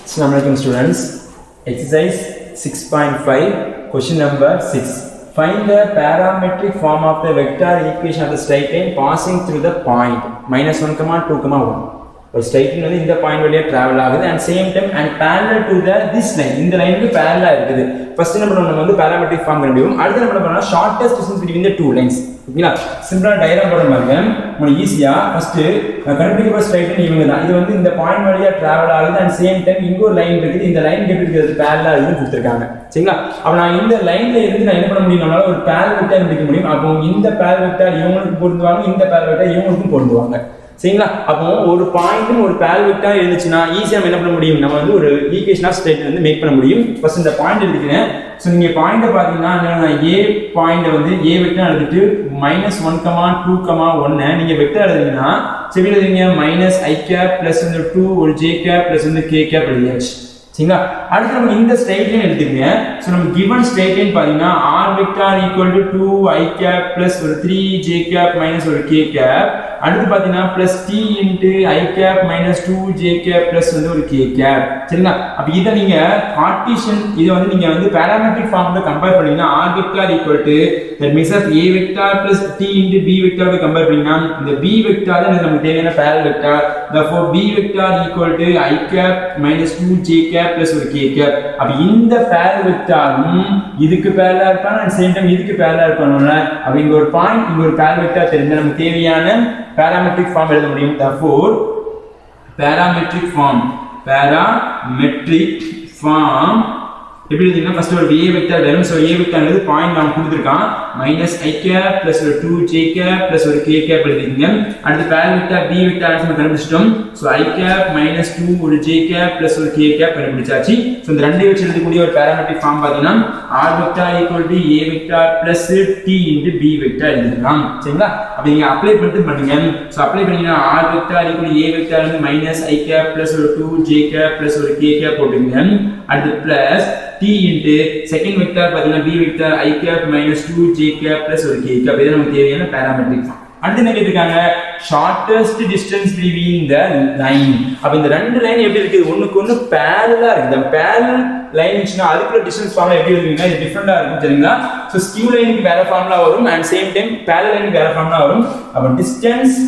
Assalamu alaikum students. Exercise 6.5 question number 6. Find the parametric form of the vector equation of the straight line passing through the point minus 1, comma 2, comma 1. ஒரு straight line வந்து இந்த point வழியா travel ஆகுது and same time and parallel to the this line இந்த லைனுக்கு parallel இருக்குது first என்ன பண்ணணும் நம்ம வந்து parametric ஃபார்ம் கண்டுபிடிக்கும் அடுத்து என்ன பண்ணலாம் shortest distance between the two lines ஓகேங்களா சிம்பிளா டயக்ராம் போட பாருங்க உங்களுக்கு ஈஸியா ஃபர்ஸ்ட் கண்டுபிடிக்கிற ஸ்ட்ரைட் லைன் இவங்க தான் இது வந்து இந்த பாயிண்ட் வழியா டிராவல் ஆகுது அண்ட் சேம் டைம் இங்க ஒரு லைன் இருக்குது இந்த லைன் எப்படி இருக்கிறது parallel ஆகுதுன்னு கொடுத்துருக்காங்க சரிங்களா அப்ப நான் இந்த லைன்ல இருந்து நான் என்ன பண்ண முடியும் நம்மளால ஒரு பேரல் வெக்டார் பிடிக்க முடியும் அப்போ இந்த பேரல் வெக்டார் இவங்களுக்கு பொருந்துவாங்க இந்த பேரல் வெக்டார் இவங்களுக்கும் பொருந்துவாங்க சரிங்களா அப்போ ஒரு பாயிண்ட்டும் ஒரு பேல் வெக்டா இருந்துச்சுன்னா ஈஸியா நம்ம என்ன பண்ண முடியும் நம்ம வந்து ஒரு ஈக்குவேஷன் ஆஃப் ஸ்டேட் வந்து மேக் பண்ண முடியும் ஃபர்ஸ்ட் இந்த பாயிண்ட் எடுத்துக்கிறேன் ஸோ நீங்க பாயிண்ட்டை பார்த்தீங்கன்னா என்னன்னா ஏ பாயிண்ட் வந்து ஏ வெக்டர் எடுத்துட்டு minus one comma two comma ஒன்னு நீங்க வெக்டர் எழுதுனீங்கன்னா சரி எழுதுங்க மைனஸ் ஐ கேப் பிளஸ் வந்து டூ ஒரு ஜே கேப் பிளஸ் வந்து கே கேப் எழுதியாச்சு சரிங்களா அடுத்து நம்ம இந்த ஸ்ட்ரைட் லைன் எடுத்துக்கங்க ஸோ நம்ம கிவன் ஸ்ட்ரைட் லைன் பார்த்தீங்கன்னா r vector equal to two i cap plus ஒரு த்ரீ ஜே கேப் மைனஸ் ஒரு கே கேப் அடுத்து பார்த்தீங்கன்னா plus t into i cap minus two j cap plus வந்து ஒரு கே கேப் சரிங்களா அப்போ இதை நீங்க கார்டீஷன் இதை வந்து நீங்க வந்து பேராமெட்ரிக் ஃபார்ம்ல கம்பேர் பண்ணீங்கன்னா r vector equal to that means of A vector plus t into B vector compare பண்ணீங்கன்னா இந்த பி வெக்டார் தான் நமக்கு தேவையான parallel vector therefore b vector equal to i cap minus 2 j cap plus ஒரு k cap அப்ப இந்த barrel வெக்டாரும் இதுக்கு பேரலா இருப்பான் அண்ட் சேம் டைம் இதுக்கு பேரலா இருப்பானுல அப்ப இங்க ஒரு பாயிண்ட் இங்க ஒரு பேரல் வெக்டார் தெரிஞ்சா நமக்கு தேவையான பாராமெட்ரிக் ஃபார்ம் எழுத முடியும் therefore parametric form parametric form எப்படி எழுதிங்கன்னா ஃபர்ஸ்ட் ஒரு a வெக்டர் வரும் ஸோ a வெக்டர்ங்கிறது பாயிண்ட் நான் கொடுத்துருக்கான் மைனஸ் ஐ கேப் பிளஸ் ஒரு டூ ஜே கேப் பிளஸ் ஒரு கே கேப் எழுதிக்கங்க அடுத்து பேர் வெக்டர் பி வெக்டர் நம்ம கண்டுபிடிச்சிட்டோம் so i cap minus two ஒரு ஜே கேப் பிளஸ் ஒரு கே கேப் கண்டுபிடிச்சாச்சு ஸோ இந்த ரெண்டு வச்சு எழுதக்கூடிய ஒரு பேராமெட்ரிக் ஃபார்ம் பார்த்தீங்கன்னா r vector equal to A vector plus t into B vector எழுதிக்கலாம் சரிங்களா அப்போ நீங்க அப்ளை பண்ணிட்டு பண்ணுங்க ஸோ அப்ளை பண்ணீங்கன்னா r vector equal A vector வந்து மைனஸ் ஐ கேப் பிளஸ் ஒரு டூ ஜே கேப் பிளஸ் ஒரு கே கேப் போட்டுங்க அடுத்து plus t into second vector பார்த்தீங்கன்னா b vector i cap minus two j cap plus ஒரு k cap இது நமக்கு தேவையான பேராமெட்ரிக் ஃபார்ம் அடுத்து என்ன கேட்டிருக்காங்க shortest distance between the line அப்ப இந்த ரெண்டு லைன் எப்படி இருக்குது ஒண்ணுக்கு ஒண்ணு பேரலா இருக்கு இந்த பேரல் லைன் இருந்துச்சுன்னா அதுக்குள்ள டிஸ்டன்ஸ் ஃபார்முலா எப்படி எழுதுவீங்கன்னா இது டிஃபரெண்டா இருக்கும் சரிங்களா ஸோ ஸ்கியூ லைனுக்கு வேற ஃபார்முலா வரும் அண்ட் சேம் டைம் பேரல் லைனுக்கு வேற ஃபார்முலா வரும் அப்ப distance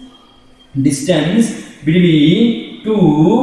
distance between two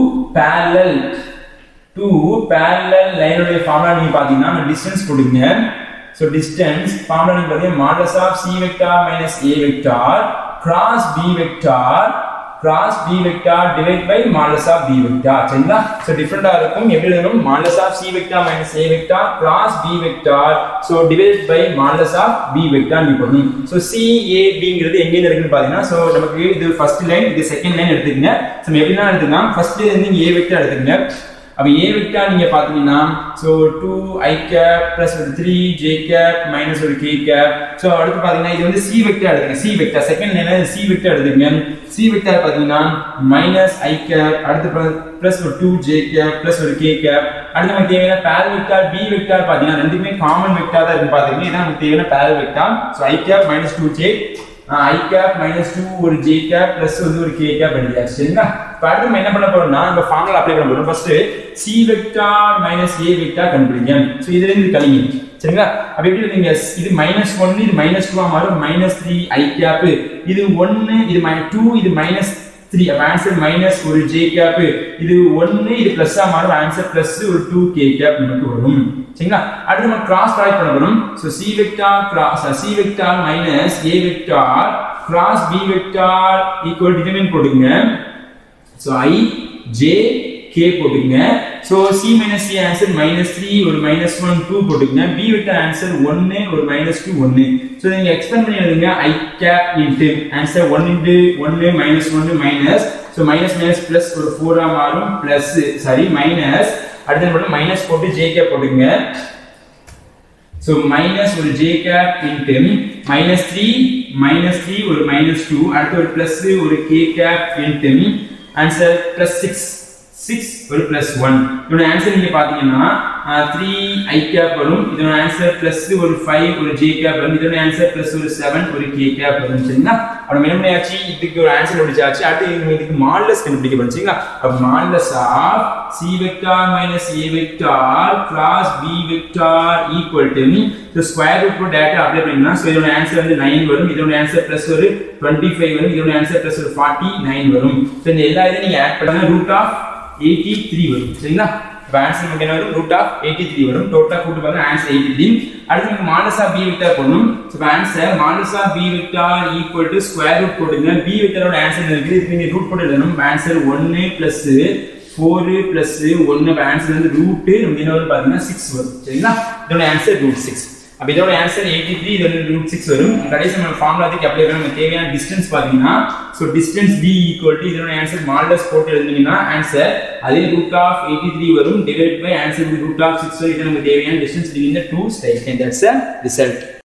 parallel two parallel லைனுடைய ஃபார்முலா நீங்க பாத்தீங்கன்னா டிஸ்டன்ஸ் கொடுங்க ஸோ டிஸ்டன்ஸ் ஃபார்முலா நீங்க பாத்தீங்கன்னா modulus of C vector minus A vector cross B vector cross B vector divide by modulus of B vector சரிங்களா so டிஃபரெண்டா இருக்கும் எப்படி எழுதணும் modulus of C vector minus A vector cross B vector so divide by modulus of B vector நீ பண்ணணும் so C A பிங்கிறது எங்கேருந்து இருக்குன்னு பார்த்தீங்கன்னா ஸோ நமக்கு இது ஃபர்ஸ்ட் லைன் இது செகண்ட் லைன் எடுத்துக்கங்க ஸோ எப்படின்னா எடுத்துக்கலாம் ஃபர்ஸ்ட் இருந்து ஏ வெக்டார் எடுத்துக்கங்க அப்போ ஏ வெக்டார் நீங்க பாத்தீங்கன்னா so two i cap plus ஒரு த்ரீ ஜே கேப் மைனஸ் ஒரு கே கேப் ஸோ அடுத்து பாத்தீங்கன்னா இது வந்து சி வெக்டார் எடுத்துங்க சி வெக்டார் செகண்ட் லைன்ல சி வெக்டார் எடுத்துங்க சி வெக்டார் பாத்தீங்கன்னா மைனஸ் ஐ கேப் அடுத்து பிளஸ் ஒரு டூ ஜே கேப் பிளஸ் ஒரு கே கேப் அடுத்து நமக்கு தேவையான பேரல் வெக்டார் பி வெக்டார் பாத்தீங்கன்னா ரெண்டுமே காமன் வெக்டார் தான் இருக்கு பாத்தீங்கன்னா இதான் நமக்கு தேவையான parallel vector so i cap minus two j i cap minus two ஒரு ஜே கேப் பிளஸ் வந்து ஒரு கே கேப் எழுதியாச்சு சரிங்களா இப்போ அடுத்து நம்ம என்ன பண்ண போறோம்னா நம்ம ஃபார்முலா அப்ளை பண்ண போறோம் first C vector minus A vector கண்டுபிடிங்க ஸோ இதுல இருந்து கழிங்க சரிங்களா அப்ப எப்படி இருந்தீங்க இது மைனஸ் ஒன்னு இது மைனஸ் டூவா மாறும் மைனஸ் த்ரீ ஐ கேப் இது ஒன்னு இது டூ இது மைனஸ் த்ரீ அப்ப ஆன்சர் மைனஸ் ஒரு ஜே கேப் இது ஒன்னு இது பிளஸ்ஸா மாறும் ஆன்சர் பிளஸ் ஒரு டூ கே கேப் நமக்கு வரும் சரிங்களா அடுத்து நம்ம கிராஸ் ப்ராடக்ட் பண்ண போறோம் so C vector cross C vector minus A vector cross B vector equal determinant போட்டுங்க ஸோ ஐ ஜே கே போட்டுங்க so C minus C answer minus three ஒரு மைனஸ் ஒன் டூ போட்டுங்க பி வெக்டர் ஆன்சர் ஒன்னு ஒரு minus two ஒன்னு so நீங்க expand பண்ணி எழுதுங்க i cap into answer one into ஒன்னு மைனஸ் ஒன்னு minus so minus minus plus ஒரு ஃபோரா மாறும் பிளஸ் சாரி மைனஸ் அடுத்து மட்டும் மைனஸ் போட்டு ஜே கேப் போட்டுங்க ஸோ மைனஸ் ஒரு j cap into minus three minus three ஒரு மைனஸ் டூ அடுத்து ஒரு பிளஸ் ஒரு k cap into answer plus six six ஒரு பிளஸ் ஒன் இதோட ஆன்சர் நீங்க பாத்தீங்கன்னா த்ரீ ஐ கேப் வரும் இதோட ஆன்சர் பிளஸ் ஒரு ஃபைவ் ஒரு ஜே கேப் வரும் இதோட ஆன்சர் பிளஸ் ஒரு செவன் ஒரு கே கேப் வரும் சரிங்களா அப்ப என்ன பண்ணியாச்சு இதுக்கு ஒரு ஆன்சர் கண்டுபிடிச்சாச்சு அடுத்து இது- இதுக்கு மாடலஸ் கண்டுபிடிக்க போறோம் சரிங்களா அப்ப modulus of C vector minus A vector cross B vector equal to so square root போட்டு டேட்டா அப்ளை பண்ணிக்கலாம் ஸோ இதோட ஆன்சர் வந்து நைன் வரும் இதோட ஆன்சர் பிளஸ் ஒரு டுவெண்ட்டி ஃபைவ் வரும் இதோட ஆன்சர் பிளஸ் ஒரு ஃபார்ட்டி நைன் வரும் ஸோ இந்த எல்லா இதையும் நீங்க ஆட் பண்ணா ரூட் ஆஃப் எயிட்டி த்ரீ வரும் சரிங்களா இப்போ ஆன்சர் நமக்கு என்ன வரும் ரூட் ஆஃப் எயிட்டி த்ரீ வரும் டோட்டலாக கூட்டு பார்த்தா ஆன்சர் எயிட்டி த்ரீ அடுத்து நமக்கு மாடஸ் ஆஃப் பி வெக்டார் போடணும் ஸோ இப்போ answer modulus of B vector equal to square root போடுங்க பி வெக்டாரோட ஆன்சர் என்ன இருக்குது இதுக்கு நீங்கள் ரூட் போட்டு எழுதணும் ஆன்சர் ஒன்று ப்ளஸ் ஃபோரு ப்ளஸ் ஒன்று ஆன்சர் வந்து ரூட்டு நமக்கு என்ன வரும் பார்த்தீங்கன்னா சிக்ஸ் வரும் சரிங்களா இதோட ஆன்சர் ரூட் சிக்ஸ் அப்ப இதோட ஆன்சர் எயிட்டி த்ரீ இதோட ரூட் சிக்ஸ் வரும் கடைசி நம்ம ஃபார்முலாத்துக்கு அப்ளை பண்ண நமக்கு தேவையான டிஸ்டன்ஸ் பாத்தீங்கன்னா so distance D equal to இதோட ஆன்சர் மாடலஸ் போட்டு எழுதுனீங்கன்னா ஆன்சர் அதே ரூட் ஆஃப் எயிட்டி த்ரீ வரும் divide by answer root of six வரும் இது நமக்கு தேவையான டிஸ்டன்ஸ் இந்த டூ ஸ்டைல் தட்ஸ் ரிசல்ட்